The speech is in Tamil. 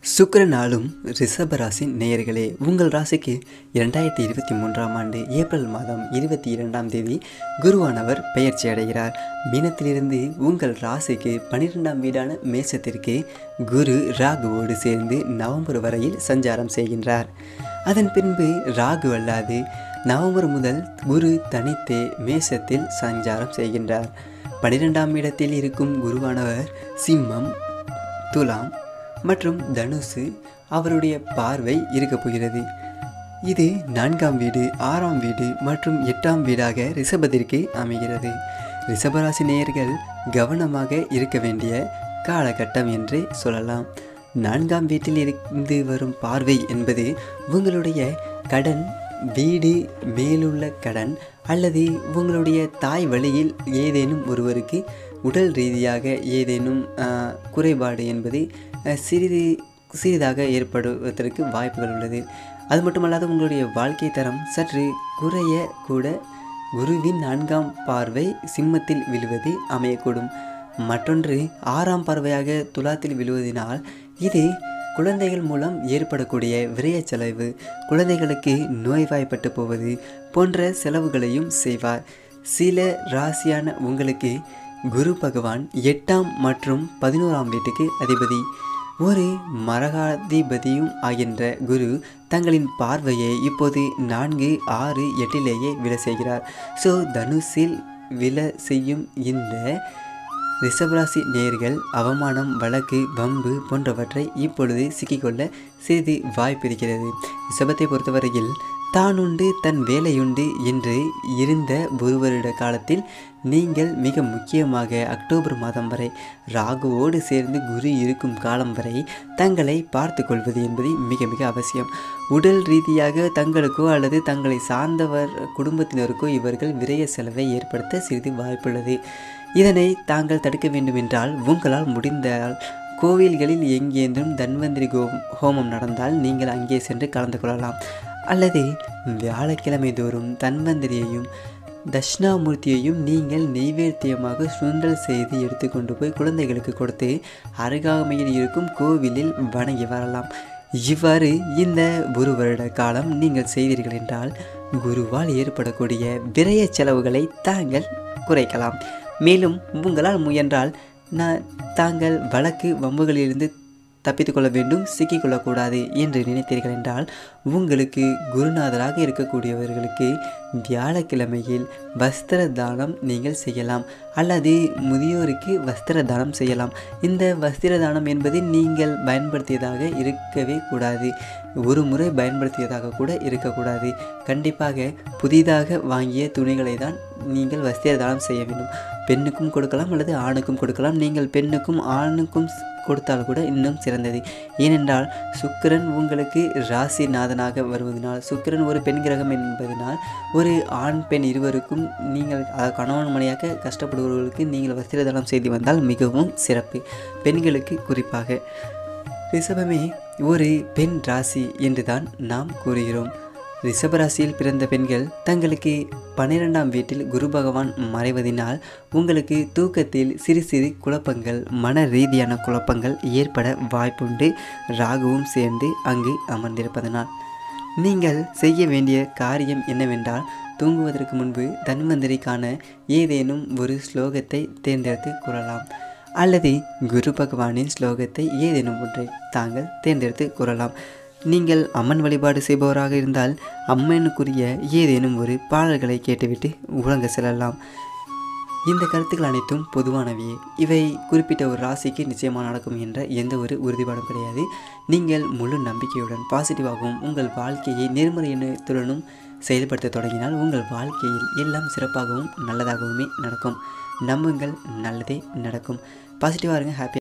சுக்கிரனாலும் ரிஷபராசி நேயர்களே உங்கள் ராசிக்கு இரண்டாயிரத்தி இருபத்தி மூன்றாம் ஆண்டு ஏப்ரல் மாதம் இருபத்தி இரண்டாம் தேதி குருவானவர் பெயர்ச்சி அடைகிறார் மீனத்திலிருந்து உங்கள் ராசிக்கு பனிரெண்டாம் வீடான மேசத்திற்கு குரு ராகுவோடு சேர்ந்து நவம்பர் வரையில் சஞ்சாரம் செய்கின்றார் அதன் பின்பு ராகு அல்லாது நவம்பர் முதல் குரு தனித்தே மேசத்தில் சஞ்சாரம் செய்கின்றார் பனிரெண்டாம் இடத்தில் இருக்கும் குருவானவர் சிம்மம் துலாம் மற்றும் தனுசு அவருடைய பார்வை இருக்கப் போகிறது இது நான்காம் வீடு ஆறாம் வீடு மற்றும் எட்டாம் வீடாக ரிஷபத்திற்கு அமைகிறது ரிஷபராசி நேயர்கள் கவனமாக இருக்க வேண்டிய காலகட்டம் என்று சொல்லலாம் நான்காம் வீட்டில் இருந்து வரும் பார்வை என்பது உங்களுடைய கடன் வீடு மேலுள்ள கடன் அல்லது உங்களுடைய தாய் வழியில் ஏதேனும் ஒருவருக்கு உடல் ரீதியாக ஏதேனும் ஆஹ், குறைபாடு என்பது ஆஹ், சிறிது சிறிதாக ஏற்படுவதற்கு வாய்ப்புகள் உள்ளது அது மட்டுமல்லாது உங்களுடைய வாழ்க்கை தரம் சற்று குறைய கூட குருவின் நான்காம் பார்வை சிம்மத்தில் விழுவது அமையக்கூடும் மற்றொன்று ஆறாம் பார்வையாக துலாத்தில் விழுவதினால் இது குழந்தைகள் மூலம் ஏற்படக்கூடிய விரய செலவு குழந்தைகளுக்கு நோய்வாய்ப்பட்டு போவது போன்ற செலவுகளையும் செய்வார் சில ராசியான உங்களுக்கு குரு பகவான் எட்டாம் மற்றும் பதினோராம் வீட்டுக்கு அதிபதி ஒரு மரகாதிபதியும் ஆகின்ற குரு தங்களின் பார்வையை இப்போது நான்கு ஆறு எட்டிலேயே விழ செய்கிறார் ஸோ தனுசில் விழ செய்யும் இந்த ரிஷபராசி நேர்கள் அவமானம் வழக்கு வம்பு போன்றவற்றை இப்பொழுது சிக்கிக்கொள்ள சிறிது வாய்ப்பு இருக்கிறது ரிஷபத்தை பொறுத்தவரையில் தான் உண்டு தன் வேலையுண்டு என்று இருந்த ஒரு வருட காலத்தில் நீங்கள் மிக முக்கியமாக அக்டோபர் மாதம் வரை ராகுவோடு சேர்ந்து குரு இருக்கும் காலம் வரை தங்களை பார்த்து கொள்வது என்பது மிக மிக அவசியம் உடல் ரீதியாக தங்களுக்கோ அல்லது தங்களை சார்ந்தவர் குடும்பத்தினருக்கோ இவர்கள் விரய செலவை ஏற்படுத்த சிறிது வாய்ப்புள்ளது இதனை தாங்கள் தடுக்க வேண்டுமென்றால் உங்களால் முடிந்தால் கோவில்களில் எங்கேந்தும் தன்வந்திரி கோ ஹோமம் நடந்தால் நீங்கள் அங்கே சென்று கலந்து கொள்ளலாம் அல்லது வியாழக்கிழமை தோறும் தன்வந்திரியையும் தட்சிணாமூர்த்தியையும் நீங்கள் நெய்வேத்தியமாக சுண்டல் செய்து எடுத்துக்கொண்டு போய் குழந்தைகளுக்கு கொடுத்து அருகாமையில் இருக்கும் கோவிலில் வணங்கி வரலாம் இவ்வாறு இந்த ஒரு வருட காலம் நீங்கள் செய்தீர்கள் என்றால் குருவால் ஏற்படக்கூடிய விரய செலவுகளை தாங்கள் குறைக்கலாம் மேலும் உங்களால் முயன்றால் நான் தாங்கள் வழக்கு வம்புகளிலிருந்து தப்பித்துக்கொள்ள வேண்டும் சிக்கிக்கொள்ளக்கூடாது என்று நினைத்தீர்கள் என்றால் உங்களுக்கு குருநாதராக இருக்கக்கூடியவர்களுக்கு வியாழக்கிழமையில் வஸ்திர தானம் நீங்கள் செய்யலாம் அல்லது முதியோருக்கு வஸ்திர தானம் செய்யலாம் இந்த வஸ்திர தானம் என்பது நீங்கள் பயன்படுத்தியதாக இருக்கவே கூடாது ஒரு முறை பயன்படுத்தியதாக கூட இருக்கக்கூடாது கண்டிப்பாக புதிதாக வாங்கிய துணிகளை தான் நீங்கள் வஸ்திர தானம் செய்ய வேண்டும் பெண்ணுக்கும் கொடுக்கலாம் அல்லது ஆணுக்கும் கொடுக்கலாம் நீங்கள் பெண்ணுக்கும் ஆணுக்கும் ஸ்- கொடுத்தால் கூட இன்னும் சிறந்தது ஏனென்றால் சுக்கிரன் உங்களுக்கு ராசிநாதனாக வருவதனால் சுக்கிரன் ஒரு பெண் கிரகம் என்பதனால் ஒரு ஆண் பெண் இருவருக்கும் நீங்கள் அதாவது கணவன் மனையாக கஷ்டப்படுபவர்களுக்கு நீங்கள் வஸ்திர தானம் செய்து வந்தால் மிகவும் சிறப்பு பெண்களுக்கு குறிப்பாக ரிஷபமே ஒரு பெண் ராசி என்றுதான் நாம் கூறுகிறோம் ரிஷபராசியில் பிறந்த பெண்கள் தங்களுக்கு பன்னிரெண்டாம் வீட்டில் குரு பகவான் மறைவதினால் உங்களுக்கு தூக்கத்தில் சிறு சிறு குழப்பங்கள் மன ரீதியான குழப்பங்கள் ஏற்பட வாய்ப்புண்டு ராகுவும் சேர்ந்து அங்கு அமர்ந்திருப்பதனால் நீங்கள் செய்ய வேண்டிய காரியம் என்னவென்றால் தூங்குவதற்கு முன்பு தன்வந்திரிக்கான ஏதேனும் ஒரு ஸ்லோகத்தை தேர்ந்தெடுத்து கூறலாம் அல்லது குரு பகவானின் ஸ்லோகத்தை ஏதேனும் ஒன்றை தாங்கள் தேர்ந்தெடுத்து கூறலாம் நீங்கள் அம்மன் வழிபாடு செய்பவராக இருந்தால் அம்மனுக்குரிய ஏதேனும் ஒரு பாடல்களை கேட்டுவிட்டு உறங்க செல்லலாம் இந்த கருத்துக்கள் அனைத்தும் பொதுவானவையே இவை குறிப்பிட்ட ஒரு ராசிக்கு நிச்சயமாக நடக்கும் என்ற எந்த ஒரு உறுதிப்பாடும் கிடையாது நீங்கள் முழு நம்பிக்கையுடன் பாசிட்டிவாகவும் உங்கள் வாழ்க்கையை நேர்மறை எண்ணத்துடனும் செயல்படுத்த தொடங்கினால் உங்கள் வாழ்க்கையில் எல்லாம் சிறப்பாகவும் நல்லதாகவுமே நடக்கும் நம்புங்கள் நல்லதே நடக்கும் பாசிட்டிவாக இருங்க ஹாப்பி